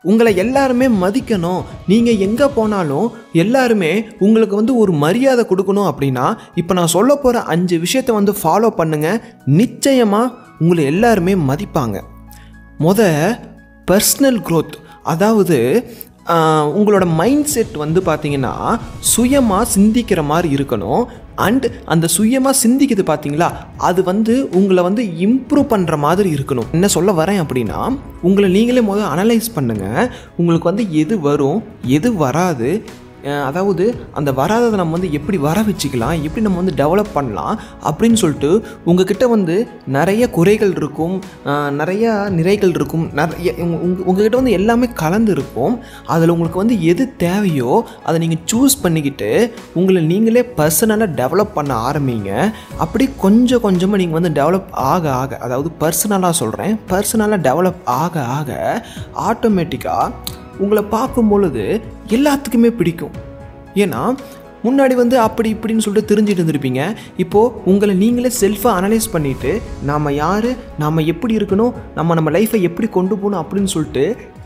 உங்களை எல்லாருமே மதிக்கணும் நீங்கள் எங்கே போனாலும் எல்லாருமே உங்களுக்கு வந்து ஒரு மரியாதை கொடுக்கணும் அப்படின்னா இப்போ நான் சொல்ல போகிற அஞ்சு விஷயத்தை வந்து ஃபாலோ பண்ணுங்கள் நிச்சயமாக உங்களை எல்லாருமே மதிப்பாங்க முத பர்சனல் growth அதாவது ஆஹ், உங்களோட மைண்ட் செட் வந்து பார்த்தீங்கன்னா சுயமாக சிந்திக்கிற மாதிரி இருக்கணும் அண்ட் அந்த சுயமாக சிந்திக்குது பார்த்தீங்களா அது வந்து உங்களை வந்து இம்ப்ரூவ் பண்ணுற மாதிரி இருக்கணும் என்ன சொல்ல வரேன் அப்படின்னா உங்களை நீங்களே முதல்ல அனலைஸ் பண்ணுங்கள் உங்களுக்கு வந்து எது வரும் எது வராது அஹ் அதாவது அந்த வராததை நம்ம வந்து எப்படி வர வச்சுக்கலாம் எப்படி நம்ம வந்து டெவலப் பண்ணலாம் அப்படின்னு சொல்லிட்டு உங்ககிட்ட வந்து நிறைய குறைகள் இருக்கும் அஹ் நிறைய நிறைகள் இருக்கும் நிறைய உங்க- உங்க- உங்ககிட்ட வந்து எல்லாமே கலந்து இருக்கும் அதில் உங்களுக்கு வந்து எது தேவையோ அதை நீங்கள் சூஸ் பண்ணிக்கிட்டு உங்களை நீங்களே பர்சனலாக டெவலப் பண்ண ஆரம்பிங்க அப்படி கொஞ்சம் கொஞ்சமாக நீங்கள் வந்து டெவலப் ஆக ஆக அதாவது பர்சனலாக சொல்கிறேன் பர்சனலாக டெவலப் ஆக ஆக ஆட்டோமேட்டிக்காக உங்களை பார்க்கும் பொழுது எல்லாத்துக்குமே பிடிக்கும் ஏன்னா முன்னாடி வந்து அப்படி இப்படின்னு சொல்லிட்டு தெரிஞ்சுட்டு இருந்திருப்பீங்க இப்போது உங்களை நீங்களே செல்ஃபாக அனலைஸ் பண்ணிவிட்டு நாம் யார் நாம் எப்படி இருக்கணும் நம்ம நம்ம லைஃப்பை எப்படி கொண்டு போகணும் அப்படின்னு சொல்லிட்டு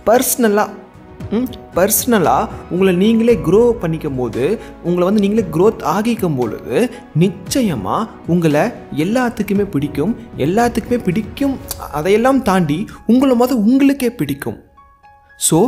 பர்சனலாக பர்சனலாக உங்களை நீங்களே க்ரோ பண்ணிக்கும் போது உங்களை வந்து நீங்களே க்ரோத் ஆகிக்கும் பொழுது நிச்சயமாக உங்களை எல்லாத்துக்குமே பிடிக்கும் எல்லாத்துக்குமே பிடிக்கும் அதையெல்லாம் தாண்டி உங்களை மொதல் உங்களுக்கே பிடிக்கும் ஸோ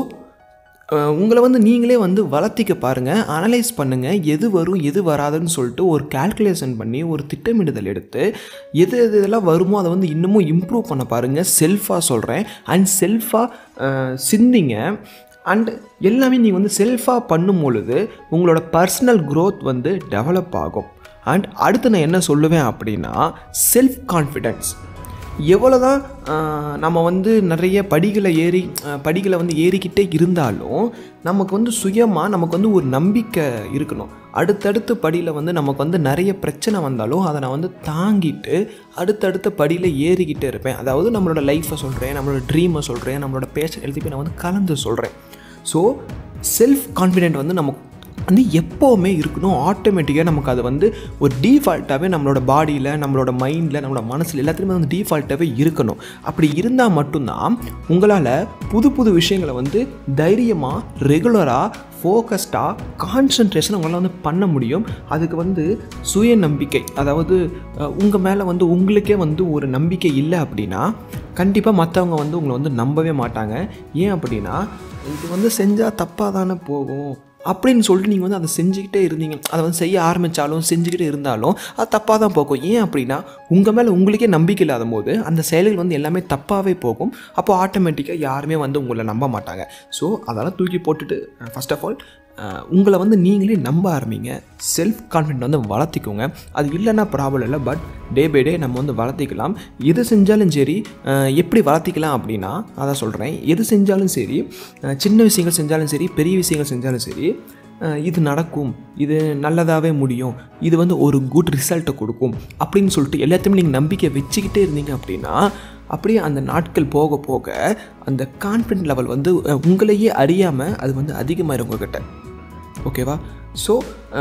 உங்களை வந்து நீங்களே வந்து வளர்த்திக்க பாருங்கள் அனலைஸ் பண்ணுங்கள் எது வரும் எது வராதுன்னு சொல்லிட்டு ஒரு கால்குலேஷன் பண்ணி ஒரு திட்டமிடுதல் எடுத்து எது எது இதெல்லாம் வருமோ அதை வந்து இன்னமும் இம்ப்ரூவ் பண்ண பாருங்கள் செல்ஃபாக சொல்கிறேன் அண்ட் செல்ஃபாக சிந்திங்க அண்ட் எல்லாமே நீங்கள் வந்து செல்ஃபாக பண்ணும் பொழுது உங்களோட பர்சனல் growth வந்து டெவலப் ஆகும் அண்ட் அடுத்து நான் என்ன சொல்லுவேன் அப்படின்னா செல்ஃப் கான்ஃபிடென்ஸ் எவ்வளோ தான் நம்ம வந்து நிறைய படிகளை ஏறி ஆஹ், படிகளை வந்து ஏறிக்கிட்டே இருந்தாலும் நமக்கு வந்து சுயமாக நமக்கு வந்து ஒரு நம்பிக்கை இருக்கணும் அடுத்தடுத்த படியில் வந்து நமக்கு வந்து நிறைய பிரச்சனை வந்தாலும் அதை நான் வந்து தாங்கிட்டு அடுத்தடுத்த படியில் ஏறிக்கிட்டே இருப்பேன் அதாவது நம்மளோட லைஃப்பை சொல்கிறேன் நம்மளோட ட்ரீமை சொல்கிறேன் நம்மளோட பேஷன் எல்லாத்தையுமே நான் வந்து கலந்து சொல்கிறேன் ஸோ செல்ஃப் கான்ஃபிடென்ட் வந்து நமக்கு வந்து எப்போவுமே இருக்கணும் ஆட்டோமேட்டிக்காக நமக்கு அது வந்து ஒரு டீஃபால்ட்டாகவே நம்மளோட பாடியில் நம்மளோட மைண்டில் நம்மளோட மனசில் எல்லாத்துலேயுமே வந்து டீஃபால்ட்டாகவே இருக்கணும் அப்படி இருந்தால் மட்டும்தான் உங்களால் புது புது விஷயங்களை வந்து தைரியமாக ரெகுலராக ஃபோக்கஸ்டாக கான்சன்ட்ரேஷன் உங்களால் வந்து பண்ண முடியும் அதுக்கு வந்து சுய நம்பிக்கை அதாவது உங்கள் மேலே வந்து உங்களுக்கே வந்து ஒரு நம்பிக்கை இல்லை அப்படின்னா கண்டிப்பாக மற்றவங்க வந்து உங்களை வந்து நம்பவே மாட்டாங்க ஏன் அப்படின்னா இது வந்து செஞ்சால் தப்பாக தானே போகும் அப்படின்னு சொல்லிட்டு நீங்கள் வந்து அதை செஞ்சுக்கிட்டே இருந்தீங்க அதை வந்து செய்ய ஆரம்பித்தாலும் செஞ்சுக்கிட்டே இருந்தாலும் அது தப்பாக தான் போகும் ஏன் அப்படின்னா உங்கள் மேலே உங்களுக்கே நம்பிக்கை இல்லாத போது அந்த செயல்கள் வந்து எல்லாமே தப்பாகவே போகும் அப்போ ஆட்டோமேட்டிக்காக யாருமே வந்து உங்களை நம்ப மாட்டாங்க ஸோ அதெல்லாம் தூக்கி போட்டுட்டு ஃபர்ஸ்ட் ஆஃப் ஆல் உங்களை வந்து நீங்களே நம்ப ஆரம்பிங்க செல்ஃப் கான்ஃபிடென்ட் வந்து வளர்த்திக்கோங்க அது இல்லைன்னா ப்ராப்ளம் இல்லை பட் டே பை டே நம்ம வந்து வளர்த்திக்கலாம் எது செஞ்சாலும் சரி அஹ், எப்படி வளர்த்திக்கலாம் அப்படின்னா அதான் சொல்கிறேன் எது செஞ்சாலும் சரி அஹ், சின்ன விஷயங்கள் செஞ்சாலும் சரி பெரிய விஷயங்கள் செஞ்சாலும் சரி அஹ், இது நடக்கும் இது நல்லதாகவே முடியும் இது வந்து ஒரு குட் ரிசல்ட்டை கொடுக்கும் அப்படின்னு சொல்லிட்டு எல்லாத்தையுமே நீங்கள் நம்பிக்கை வச்சுக்கிட்டே இருந்தீங்க அப்படின்னா அப்படியே அந்த நாட்கள் போக போக அந்த கான்ஃபிடென்ட் லெவல் வந்து அஹ், உங்களையே அறியாமல் அது வந்து அதிகமாயிரும் உங்ககிட்ட ஓகேவா ஸோ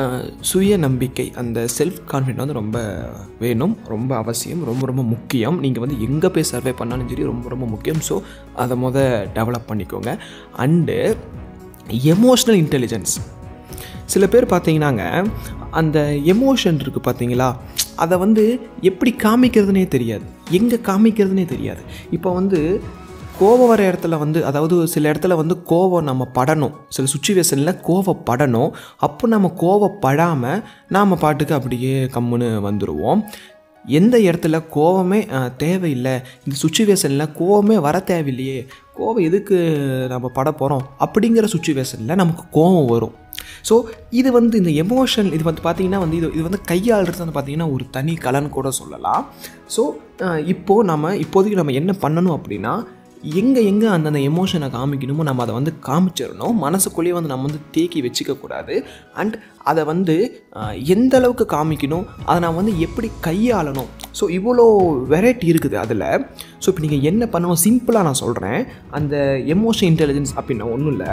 சுய நம்பிக்கை அந்த செல்ஃப் கான்ஃபிடென்ட் வந்து ரொம்ப வேணும் ரொம்ப அவசியம் ரொம்ப ரொம்ப முக்கியம் நீங்கள் வந்து எங்கே போய் சர்வே பண்ணாலும் சரி ரொம்ப ரொம்ப முக்கியம் ஸோ அதை முத டெவலப் பண்ணிக்கோங்க அண்டு எமோஷ்னல் இன்டெலிஜென்ஸ் சில பேர் பார்த்தீங்கன்னாங்க அந்த எமோஷன் இருக்குது பார்த்தீங்களா அதை வந்து எப்படி காமிக்கிறதுனே தெரியாது எங்கே காமிக்கிறதுனே தெரியாது இப்போ வந்து கோபம் வர இடத்துல வந்து அதாவது சில இடத்துல வந்து கோபம் நம்ம படணும் சில சுச்சுவேஷனில் கோவப்படணும் அப்போ நம்ம கோவப்படாமல் நாம் பாட்டுக்கு அப்படியே கம்முன்னு வந்துடுவோம் எந்த இடத்துல கோவமே அஹ், தேவையில்லை இந்த சுச்சுவேஷனில் கோவமே வர தேவையில்லையே கோவம் எதுக்கு நம்ம பட போகிறோம் அப்படிங்கிற சுச்சுவேஷனில் நமக்கு கோவம் வரும் ஸோ இது வந்து இந்த எமோஷன் இது வந்து பார்த்திங்கன்னா வந்து இது இது வந்து கையாளுறது வந்து பார்த்திங்கன்னா ஒரு தனி கலன் கூட சொல்லலாம் ஸோ இப்போது நம்ம இப்போதைக்கு நம்ம என்ன பண்ணணும் அப்படின்னா எங்கே எங்கே அந்தந்த எமோஷனை காமிக்கணுமோ நம்ம அதை வந்து காமிச்சிடணும் மனசுக்குள்ளேயே வந்து நம்ம வந்து தேக்கி வச்சுக்கக்கூடாது அண்ட் அதை வந்து அஹ், எந்த அளவுக்கு காமிக்கணும் அதை நான் வந்து எப்படி கையாளணும் ஸோ இவ்வளோ வெரைட்டி இருக்குது அதில் ஸோ இப்போ நீங்கள் என்ன பண்ணணும் சிம்பிளாக நான் சொல்கிறேன் அந்த எமோஷன் இன்டெலிஜென்ஸ் அப்படின்னா ஒன்றும் இல்லை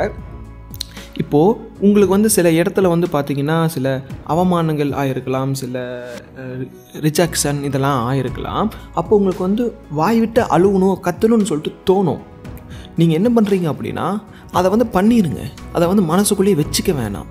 இப்போது உங்களுக்கு வந்து சில இடத்துல வந்து பார்த்தீங்கன்னா சில அவமானங்கள் ஆயிருக்கலாம் சில ரிஜெக்ஷன் இதெல்லாம் ஆயிருக்கலாம் அப்போ உங்களுக்கு வந்து வாய் விட்டு அழுகணும் கத்தணும்னு சொல்லிட்டு தோணும் நீங்கள் என்ன பண்ணுறீங்க அப்படின்னா அதை வந்து பண்ணிடுங்க அதை வந்து மனசுக்குள்ளேயே வச்சுக்க வேணாம்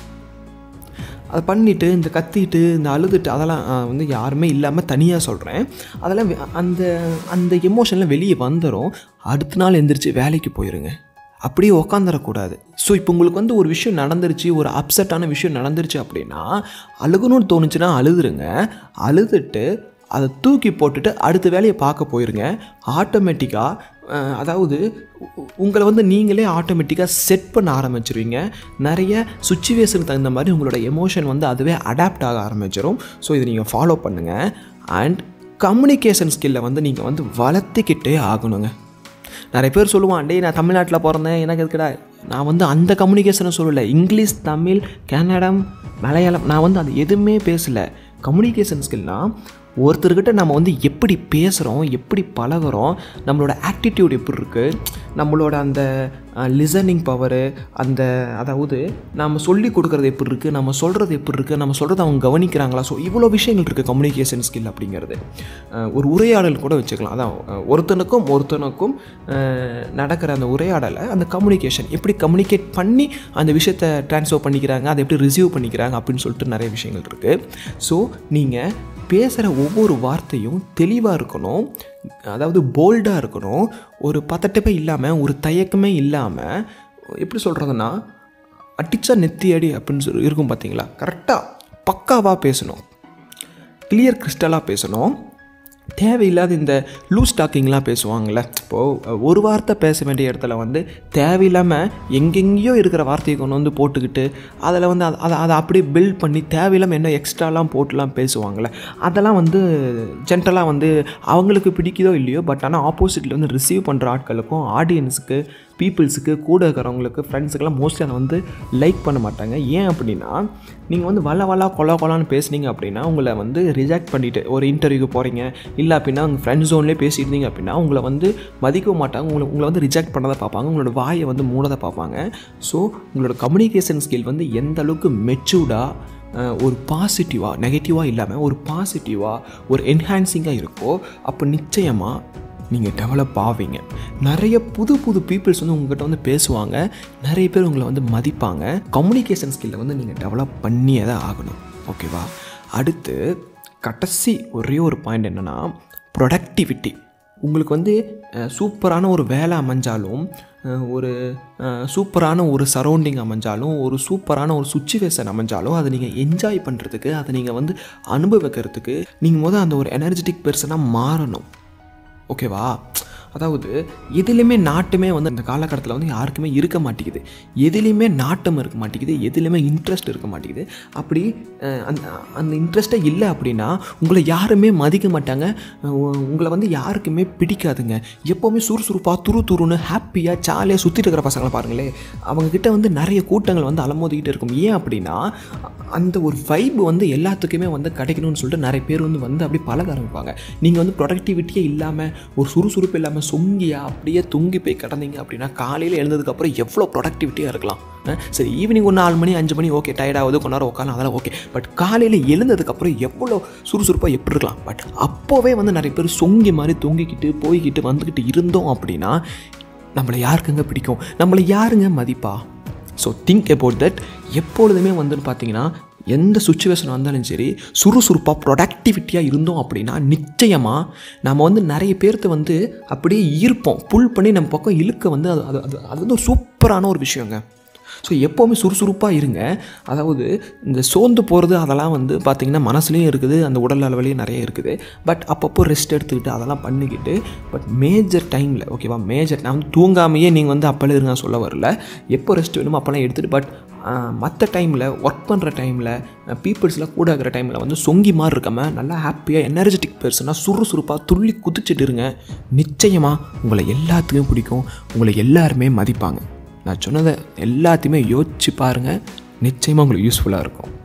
அதை பண்ணிவிட்டு இந்த கத்திட்டு இந்த அழுதுட்டு அதெல்லாம் ஆ, வந்து யாருமே இல்லாமல் தனியாக சொல்கிறேன் அதெல்லாம் வெ- அந்த அந்த எமோஷன்லாம் வெளியே வந்துடும் அடுத்த நாள் எந்திரிச்சு வேலைக்கு போயிருங்க அப்படியே உக்காந்துடக்கூடாது ஸோ இப்போ உங்களுக்கு வந்து ஒரு விஷயம் நடந்துருச்சு ஒரு அப்செட்டான விஷயம் நடந்துருச்சு அப்படின்னா அழுகணும்னு தோணுச்சுன்னா அழுதுருங்க அழுதுட்டு அதை தூக்கி போட்டுட்டு அடுத்த வேலையை பார்க்க போயிருங்க ஆட்டோமேட்டிக்காக அதாவது உ- உங்களை வந்து நீங்களே ஆட்டோமேட்டிக்காக செட் பண்ண ஆரம்பிச்சிருவீங்க நிறைய சுச்சுவேஷனுக்கு தகுந்த மாதிரி உங்களோட எமோஷன் வந்து அதுவே அடாப்ட் ஆக ஆரம்பிச்சிடும் ஸோ இதை நீங்கள் ஃபாலோ பண்ணுங்கள் அண்ட் கம்யூனிகேஷன் ஸ்கில்லை வந்து நீங்கள் வந்து வளர்த்துக்கிட்டே ஆகணுங்க நிறைய பேர் சொல்லுவான் டேய் நான் தமிழ்நாட்டில் பிறந்தேன் எனக்கு எதுக்குடா நான் வந்து அந்த கம்யூனிகேஷனை சொல்லலை இங்கிலீஷ் தமிழ் கன்னடம் மலையாளம் நான் வந்து அது எதுவுமே பேசலை கம்யூனிகேஷன் ஸ்கில்னால் ஒருத்தர்கிட்ட நம்ம வந்து எப்படி பேசுகிறோம் எப்படி பழகுறோம் நம்மளோட ஆட்டிடியூட் எப்படி இருக்குது நம்மளோட அந்த லிசனிங் பவரு அந்த அதாவது நம்ம சொல்லி கொடுக்குறது எப்படி இருக்குது நம்ம சொல்கிறது எப்படி இருக்குது நம்ம சொல்கிறத அவங்க கவனிக்கிறாங்களா ஸோ இவ்வளோ விஷயங்கள் இருக்குது கம்யூனிகேஷன் ஸ்கில் அப்படிங்கிறது அஹ் ஒரு உரையாடல் கூட வச்சுக்கலாம் அதான் அஹ் ஒருத்தனுக்கும் ஒருத்தனுக்கும் அஹ் நடக்கிற அந்த உரையாடலை அந்த கம்யூனிகேஷன் எப்படி கம்யூனிகேட் பண்ணி அந்த விஷயத்தை ட்ரான்ஸ்ஃபர் பண்ணிக்கிறாங்க அதை எப்படி ரிசீவ் பண்ணிக்கிறாங்க அப்படின்னு சொல்லிட்டு நிறைய விஷயங்கள் இருக்குது ஸோ நீங்கள் பேசுகிற ஒவ்வொரு வார்த்தையும் தெளிவாக இருக்கணும் அதாவது போல்டாக இருக்கணும் ஒரு பதட்டமே இல்லாமல் ஒரு தயக்கமே இல்லாமல் எப்படி சொல்கிறதுனா அடிச்சா நெத்தி அடி அப்படின்னு சொல்லி இருக்கும் பார்த்தீங்களா கரெக்டாக பக்காவாக பேசணும் கிளியர் கிறிஸ்டலாக பேசணும் தேவையில்லாத இந்த லூஸ் டாக்கிங்லாம் பேசுவாங்கள்ல இப்போது ஒரு வார்த்தை பேச வேண்டிய இடத்துல வந்து தேவையில்லாமல் எங்கெங்கேயோ இருக்கிற வார்த்தையை கொண்டு வந்து போட்டுக்கிட்டு அதில் வந்து அதை அதை அதை அப்படியே பில்ட் பண்ணி தேவையில்லாமல் என்ன எக்ஸ்ட்ராலாம் போட்டுலாம் பேசுவாங்கள்ல அதெல்லாம் வந்து ஜென்ரலாக வந்து அவங்களுக்கு பிடிக்குதோ இல்லையோ பட் ஆனால் ஆப்போசிட்டில் வந்து ரிசீவ் பண்ணுற ஆட்களுக்கும் ஆடியன்ஸுக்கு பீப்புள்ஸுக்கு கூட இருக்கிறவங்களுக்கு ஃப்ரெண்ட்ஸுக்கெல்லாம் மோஸ்ட்லி அதை வந்து லைக் பண்ண மாட்டாங்க ஏன் அப்படின்னா நீங்கள் வந்து வள வளா கொலா கொலான்னு பேசுனீங்க அப்படின்னா உங்களை வந்து ரிஜெக்ட் பண்ணிவிட்டு ஒரு இன்டர்வியூக்கு போகிறீங்க இல்லை அப்படின்னா உங்கள் ஃப்ரெண்ட் ஜோன்லேயே பேசியிருந்தீங்க அப்படின்னா உங்களை வந்து மதிக்க மாட்டாங்க உங்களை உங்களை வந்து ரிஜெக்ட் பண்ணதை பார்ப்பாங்க உங்களோட வாயை வந்து மூடதை பார்ப்பாங்க ஸோ உங்களோட கம்யூனிகேஷன் ஸ்கில் வந்து எந்த அளவுக்கு மெச்சூர்டாக ஒரு பாசிட்டிவாக நெகட்டிவாக இல்லாமல் ஒரு பாசிட்டிவாக ஒரு என்ஹான்சிங்காக இருக்கோ அப்போ நிச்சயமாக நீங்கள் டெவலப் ஆவீங்க நிறைய புது புது பீப்புள்ஸ் வந்து உங்ககிட்ட வந்து பேசுவாங்க நிறைய பேர் உங்களை வந்து மதிப்பாங்க கம்யூனிகேஷன் ஸ்கில்லை வந்து நீங்கள் டெவலப் பண்ணியே தான் ஆகணும் ஓகேவா அடுத்து கடைசி ஒரே ஒரு பாயிண்ட் என்னென்னா ப்ரொடக்டிவிட்டி உங்களுக்கு வந்து அஹ், சூப்பரான ஒரு வேலை அமைஞ்சாலும் அஹ், ஒரு அஹ், சூப்பரான ஒரு சரௌண்டிங் அமைஞ்சாலும் ஒரு சூப்பரான ஒரு சுச்சுவேஷன் அமைஞ்சாலும் அதை நீங்கள் என்ஜாய் பண்ணுறதுக்கு அதை நீங்கள் வந்து அனுபவிக்கிறதுக்கு நீங்கள் முதல் அந்த ஒரு எனர்ஜெட்டிக் பெர்சனாக மாறணும் ஓகேவா அதாவது எதுலேயுமே நாட்டுமே வந்து இந்த காலகட்டத்தில் வந்து யாருக்குமே இருக்க மாட்டேங்குது எதுலேயுமே நாட்டம் இருக்க மாட்டேங்குது எதுலேயுமே இன்ட்ரெஸ்ட் இருக்க மாட்டேங்குது அப்படி அஹ், அந்த அந்த இன்ட்ரெஸ்ட்டே இல்லை அப்படின்னா உங்களை யாருமே மதிக்க மாட்டாங்க அஹ், உ- உங்களை வந்து யாருக்குமே பிடிக்காதுங்க எப்போவுமே சுறுசுறுப்பாக துரு துருன்னு ஹாப்பியாக ஜாலியாக சுற்றிட்டு இருக்கிற பசங்களை பாருங்களேன் அவங்கக்கிட்ட வந்து நிறைய கூட்டங்கள் வந்து அலமோதிக்கிட்டு இருக்கும் ஏன் அப்படின்னா அந்த ஒரு வைப் வந்து எல்லாத்துக்குமே வந்து கிடைக்கணும்னு சொல்லிட்டு நிறைய பேர் வந்து வந்து அப்படியே பழக ஆரம்பிப்பாங்க நீங்கள் வந்து ப்ரொடக்டிவிட்டியே இல்லாமல் ஒரு சுறுசுறுப்பு இல்லாமல் சொங்கியா அப்படியே தொங்கி போய் கிடந்தீங்க அப்படின்னா காலையில் எழுந்ததுக்கப்புறம் எவ்வளோ ப்ரொடக்டிவிட்டியாக இருக்கலாம் அஹ் சரி ஈவினிங் ஒரு நாலு மணி அஞ்சு மணி ஓகே டயர்டாகுது கொஞ்ச நேரம் உட்காரலாம் அதெல்லாம் ஓகே பட் காலையில் எழுந்ததுக்கப்புறம் எவ்வளோ சுறுசுறுப்பாக எப்படி இருக்கலாம் பட் அப்போவே வந்து நிறைய பேர் சொங்கி மாதிரி தொங்கிக்கிட்டு போய்கிட்டு வந்துக்கிட்டு இருந்தோம் அப்படின்னா நம்மளை யாருக்குங்க பிடிக்கும் நம்மளை யாருங்க மதிப்பா ஸோ திங்க் அபவுட் தட் எப்பொழுதுமே வந்துன்னு பார்த்தீங்கன்னா எந்த சுச்சுவேஷன் வந்தாலும் சரி சுறுசுறுப்பாக ப்ரொடக்டிவிட்டியாக இருந்தோம் அப்படின்னா நிச்சயமாக நம்ம வந்து நிறைய பேர்த்த வந்து அப்படியே ஈர்ப்போம் புல் பண்ணி நம்ம பக்கம் இழுக்க வந்து அது அது அது அது வந்து ஒரு சூப்பரான ஒரு விஷயங்க ஸோ எப்போவுமே சுறுசுறுப்பாக இருங்க அதாவது இந்த சோர்ந்து போகிறது அதெல்லாம் வந்து பார்த்திங்கன்னா மனசுலேயும் இருக்குது அந்த உடல் அளவுலேயும் நிறைய இருக்குது பட் அப்பப்போ ரெஸ்ட் எடுத்துக்கிட்டு அதெல்லாம் பண்ணிக்கிட்டு பட் மேஜர் டைமில் ஓகேவா மேஜர் நான் வந்து தூங்காமையே நீங்கள் வந்து அப்போல இருங்க சொல்ல வரல எப்போ ரெஸ்ட் வேணுமோ அப்போல்லாம் எடுத்துகிட்டு பட் மற்ற டைமில் ஒர்க் பண்ணுற டைமில் பீப்புள்ஸில் கூட இருக்கிற டைமில் வந்து சொங்கி மாதிரி இருக்காம நல்லா ஹாப்பியாக எனர்ஜெட்டிக் பர்சனாக சுறுசுறுப்பாக துள்ளி குதிச்சுட்டு இருங்க நிச்சயமாக உங்களை எல்லாத்துக்கும் பிடிக்கும் உங்களை எல்லாருமே மதிப்பாங்க நான் சொன்னதை எல்லாத்தையுமே யோசிச்சு பாருங்கள் நிச்சயமாக உங்களுக்கு யூஸ்ஃபுல்லாக இருக்கும்